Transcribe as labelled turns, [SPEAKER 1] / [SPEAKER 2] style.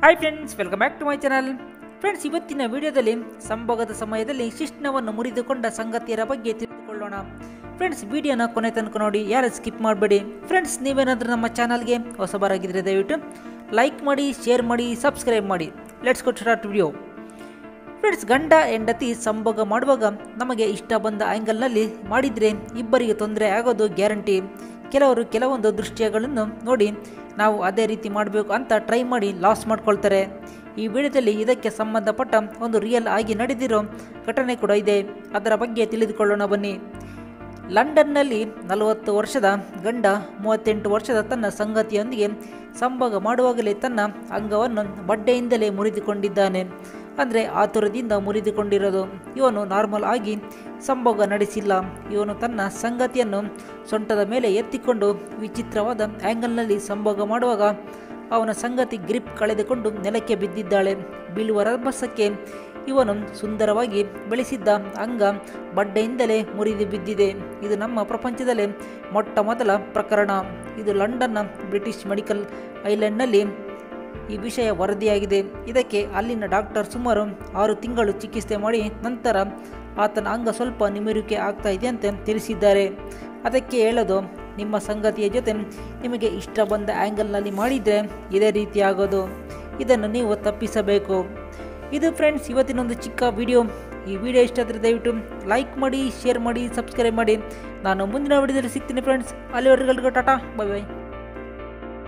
[SPEAKER 1] hi friends welcome back to my channel friends ಇವತ್ತಿನ ವಿಡಿಯೋದಲ್ಲಿ ಸಂಭೋಗದ ಸಮಯದಲ್ಲಿ ಶಿಶ್ನವನ್ನು ಮುರಿದುಕೊಂಡ ಸಂಗತಿಯರ ಬಗ್ಗೆ ತಿಳಿದುಕೊಳ್ಳೋಣ ಫ್ರೆಂಡ್ಸ್ ವಿಡಿಯೋನ ಕೊನೆ ತನಕ ನೋಡಿ ಯಾರು ಸ್ಕಿಪ್ ಮಾಡಬೇಡಿ ಫ್ರೆಂಡ್ಸ್ ನೀವೇನಾದರೂ ನಮ್ಮ ಚಾನಲ್ಗೆ ಹೊಸಬರಾಗಿದ್ದರೆ ದಯವಿಟ್ಟು ಲೈಕ್ ಮಾಡಿ ಶೇರ್ ಮಾಡಿ ಸಬ್ಸ್ಕ್ರೈಬ್ ಮಾಡಿ ಲೆಟ್ಸ್ ಕೊಟ್ ಸ್ಟಾರ್ಟ್ ವಿಡಿಯೋ ಫ್ರೆಂಡ್ಸ್ ಗಂಡ ಹೆಂಡತಿ ಸಂಭೋಗ ಮಾಡುವಾಗ ನಮಗೆ ಇಷ್ಟ ಬಂದ ಆ್ಯಂಗಲ್ನಲ್ಲಿ ಮಾಡಿದರೆ ಇಬ್ಬರಿಗೆ ತೊಂದರೆ ಆಗೋದು ಗ್ಯಾರಂಟಿ ಕೆಲವರು ಕೆಲವೊಂದು ದೃಶ್ಯಗಳನ್ನು ನೋಡಿ ನಾವು ಅದೇ ರೀತಿ ಮಾಡಬೇಕು ಅಂತ ಟ್ರೈ ಮಾಡಿ ಲಾಸ್ ಮಾಡ್ಕೊಳ್ತಾರೆ ಈ ವಿಡಿಯೋದಲ್ಲಿ ಇದಕ್ಕೆ ಸಂಬಂಧಪಟ್ಟ ಒಂದು ರಿಯಲ್ ಆಗಿ ನಡೆದಿರೋ ಘಟನೆ ಕೂಡ ಇದೆ ಅದರ ಬಗ್ಗೆ ತಿಳಿದುಕೊಳ್ಳೋಣ ಬನ್ನಿ ಲಂಡನ್ನಲ್ಲಿ ನಲವತ್ತು ವರ್ಷದ ಗಂಡ ಮೂವತ್ತೆಂಟು ವರ್ಷದ ತನ್ನ ಸಂಗತಿಯೊಂದಿಗೆ ಸಂಭೋಗ ಮಾಡುವಾಗಲೇ ತನ್ನ ಅಂಗವನ್ನು ಬಡ್ಡೆಯಿಂದಲೇ ಮುರಿದುಕೊಂಡಿದ್ದಾನೆ ಅಂದರೆ ಆತುರದಿಂದ ಮುರಿದುಕೊಂಡಿರೋದು ಇವನು ನಾರ್ಮಲ್ ಆಗಿ ಸಂಭೋಗ ನಡೆಸಿಲ್ಲ ಇವನು ತನ್ನ ಸಂಗತಿಯನ್ನು ಸೊಂಟದ ಮೇಲೆ ಎತ್ತಿಕೊಂಡು ವಿಚಿತ್ರವಾದ ಆ್ಯಂಗಲ್ನಲ್ಲಿ ಸಂಭೋಗ ಮಾಡುವಾಗ ಅವನ ಸಂಗತಿ ಗ್ರಿಪ್ ಕಳೆದುಕೊಂಡು ನೆಲಕ್ಕೆ ಬಿದ್ದಿದ್ದಾಳೆ ಬೀಳುವ ರಭಸಕ್ಕೆ ಇವನು ಸುಂದರವಾಗಿ ಬೆಳೆಸಿದ್ದ ಅಂಗ ಬಡ್ಡೆಯಿಂದಲೇ ಮುರಿದು ಬಿದ್ದಿದೆ ಇದು ನಮ್ಮ ಪ್ರಪಂಚದಲ್ಲೇ ಮೊಟ್ಟ ಮೊದಲ ಪ್ರಕರಣ ಇದು ಲಂಡನ್ನ ಬ್ರಿಟಿಷ್ ಮೆಡಿಕಲ್ ಐಲ್ಯಾಂಡ್ನಲ್ಲಿ ಈ ವಿಷಯ ವರದಿಯಾಗಿದೆ ಇದಕ್ಕೆ ಅಲ್ಲಿನ ಡಾಕ್ಟರ್ ಸುಮಾರು ಆರು ತಿಂಗಳು ಚಿಕಿತ್ಸೆ ಮಾಡಿ ನಂತರ ಆತನ ಅಂಗ ಸ್ವಲ್ಪ ನಿಮಿರುವಿಕೆ ಆಗ್ತಾ ಇದೆ ಅಂತ ತಿಳಿಸಿದ್ದಾರೆ ಅದಕ್ಕೆ ಹೇಳೋದು ನಿಮ್ಮ ಸಂಗತಿಯ ಜೊತೆ ನಿಮಗೆ ಇಷ್ಟ ಬಂದ ಆ್ಯಂಗಲ್ನಲ್ಲಿ ಮಾಡಿದರೆ ಇದೇ ರೀತಿ ಆಗೋದು ಇದನ್ನು ನೀವು ತಪ್ಪಿಸಬೇಕು ಇದು ಫ್ರೆಂಡ್ಸ್ ಇವತ್ತಿನೊಂದು ಚಿಕ್ಕ ವಿಡಿಯೋ ಈ ವಿಡಿಯೋ ಇಷ್ಟ ಆದರೆ ದಯವಿಟ್ಟು ಲೈಕ್ ಮಾಡಿ ಶೇರ್ ಮಾಡಿ ಸಬ್ಸ್ಕ್ರೈಬ್ ಮಾಡಿ ನಾನು ಮುಂದಿನ ವಿಡಿಯೋದಲ್ಲಿ ಸಿಗ್ತೀನಿ ಫ್ರೆಂಡ್ಸ್ ಅಲ್ಲಿವರೆಗೂ ಟಾಟಾ ಬೈ ಬೈ